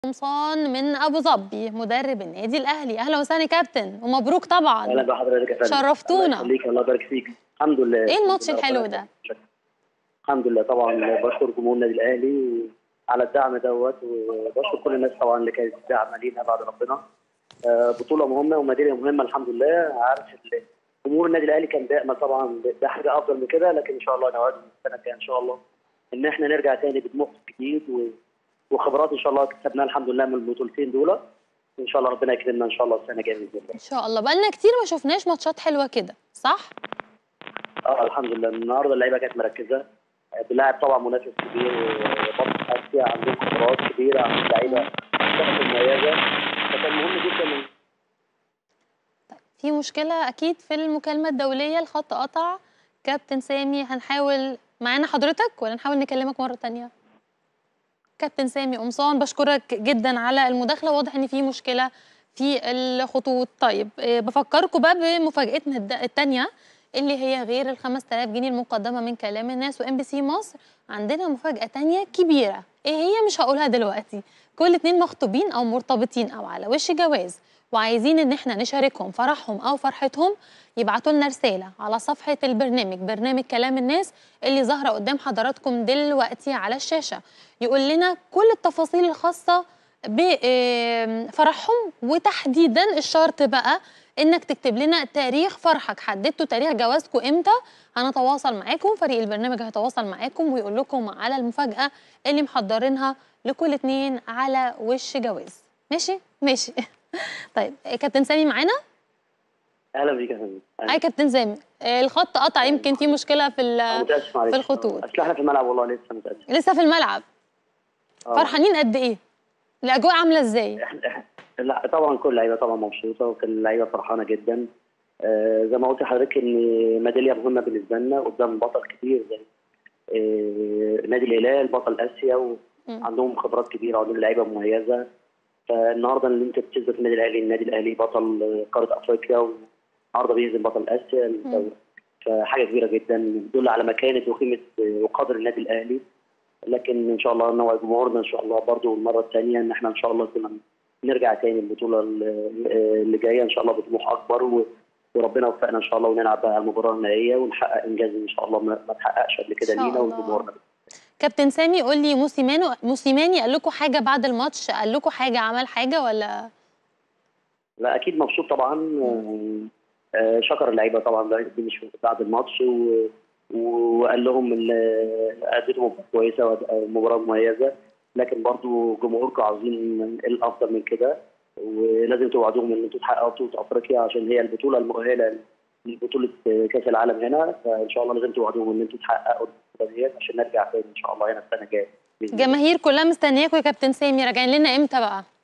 قمصان من ابو ظبي مدرب النادي الاهلي اهلا وسهلا يا كابتن ومبروك اهلا طبعا بحضرتك يا فندم شرفتونا. الله يخليك الله يبارك فيك الحمد لله ايه الماتش الحمد لله، الحلو ربنا ده؟ يخليك. الحمد لله طبعا بشكر جمهور النادي الاهلي على الدعم دوت وبشكر كل الناس طبعا اللي كانت داعمه لينا بعد ربنا آه، بطوله مهمه وميداليه مهمه الحمد لله عارف ال- جمهور النادي الاهلي كان بيامل طبعا ده حاجه افضل من كده لكن ان شاء الله نوعد السنه الجايه ان شاء الله ان احنا نرجع تاني بدموع جديد و- وخبرات ان شاء الله كسبناها الحمد لله من البطولتين دول ان شاء الله ربنا يكرمنا ان شاء الله السنه الجايه باذن الله ان شاء الله بقالنا كتير ما شفناش ماتشات حلوه كده صح اه الحمد لله النهارده اللعيبه كانت مركزه آه، بنلاعب طبعا منافس كبير آه، بطل اسيا عندهم خبرات كبيره عندهم لعيبه شغف مميزه فكان مهم جدا إن في مشكله اكيد في المكالمه الدوليه الخط قطع كابتن سامي هنحاول معانا حضرتك ولا نحاول نكلمك مره تانية كابتن سامي قمصان بشكرك جدا على المداخله واضح ان في مشكله في الخطوط طيب آه، بفكركم بقى بمفاجاتنا الد- التانية اللي هي غير ال 5000 جنيه المقدمه من كلام الناس وام بي سي مصر عندنا مفاجاه تانية كبيره ايه هي مش هقولها دلوقتي كل اتنين مخطوبين او مرتبطين او على وش جواز وعايزين ان احنا نشاركهم فرحهم او فرحتهم يبعتوا لنا رساله على صفحه البرنامج برنامج كلام الناس اللي ظاهره قدام حضراتكم دلوقتي على الشاشه يقول لنا كل التفاصيل الخاصه بفرحهم وتحديدا الشرط بقى انك تكتب لنا تاريخ فرحك حددتوا تاريخ جوازكم امتى هنتواصل معاكم فريق البرنامج هيتواصل معاكم ويقول لكم على المفاجاه اللي محضرينها لكل اتنين على وش جواز ماشي ماشي طيب كابتن سامي معانا اهلا بيك يا فندم اي كابتن سامي آه، الخط قطع يمكن في مشكله في أنا ال- متاسف معلش في الخطوط. اصل احنا في الملعب والله لسه متاسف لسه في الملعب آه. فرحانين قد ايه الاجواء عامله ازاي احنا إحنا- لا طبعا كل اللعيبه طبعا مبسوطه وكل اللعيبه فرحانه جدا آه زي ما قلت لحضرتك ان ميداليه مهمه بالنسبه لنا قدام بطل كبير زي آه نادي الهلال بطل اسيا مم. وعندهم خبرات كبيره وعندهم لعيبه مميزه فالنهارده اللي انت بتثبت النادي الاهلي النادي الاهلي بطل آه، قاره افريقيا والنهارده بيهزم بطل اسيا مم. فحاجه كبيره جدا بتدل على مكانه وقيمه آه، وقدر النادي الاهلي لكن ان شاء الله نوعد جمهورنا ان شاء الله برضو المره الثانيه ان احنا ان شاء الله كنا نرجع تاني البطوله ال- اللي جايه ان شاء الله بطموح اكبر و- وربنا يوفقنا ان شاء الله ونلعب بقى المباراه النهائيه ونحقق انجاز ان شاء الله ما ما اتحققش قبل كده إن شاء لينا الله. ولجمهورنا كابتن سامي قول لي موسيمانو موسيماني قال لكم حاجه بعد الماتش قال لكم حاجه عمل حاجه ولا لا اكيد مبسوط طبعا آه، آه، شكر اللعيبه طبعا بعد- مش بعد الماتش و- وقال لهم ان اديتهم مباراه كويسه ومباراه مميزه لكن برضو جمهوركم عاوزين الافضل من كده ولازم توعدوهم ان انتوا تحققوا بطوله افريقيا عشان هي البطوله المؤهله لبطوله كاس العالم هنا فان شاء الله لازم توعدوهم ان انتوا تحققوا البطوله ديت عشان نرجع تاني ان شاء الله هنا السنه الجايه بإذن الله. الجماهير كلها مستنياكم يا كابتن سامي راجعين لنا امتى بقى